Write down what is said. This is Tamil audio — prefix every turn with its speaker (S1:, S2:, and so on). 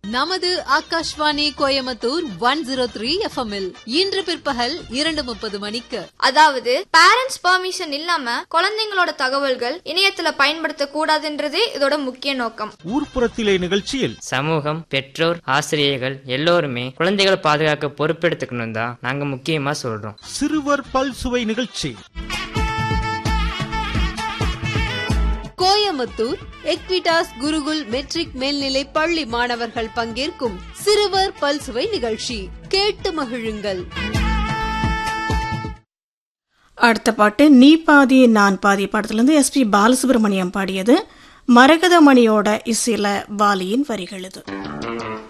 S1: நமது Akashvani Coimbatore one zero three எஃப்எம்எல் இன்று பிற்பகல் இரண்டு முப்பது மணிக்கு
S2: அதாவது பேரண்ட்ஸ் பெர்மிஷன் இல்லாம குழந்தைங்களோட தகவல்கள் இணையத்துல பயன்படுத்த கூடாதுன்றதே இதோட முக்கிய நோக்கம்
S3: ஊர்ப்புறத்திலே நிகழ்ச்சியில்
S4: சமூகம் பெற்றோர் ஆசிரியர்கள் எல்லோருமே குழந்தைகளை பாதுகாக்க பொறுப்பெடுத்துக்கணும் தான் நாங்க முக்கியமா சொல்றோம்
S3: சிறுவர் பல்சுவை நிகழ்ச்சி
S1: கோயம்புத்தூர் எக்விடாஸ் குருகுல் மெட்ரிக் மேல்நிலை பள்ளி மாணவர்கள் பங்கேற்கும் சிறுவர் பல்சுவை நிகழ்ச்சி கேட்டு மகிழுங்கள்
S5: அடுத்த பாட்டு நீ பாதி நான் பாதி படத்துலேருந்து எஸ்பி பாலசுப்ரமணியம் பாடியது மரகத மணியோட இசையில வாலியின் வரிகள் இது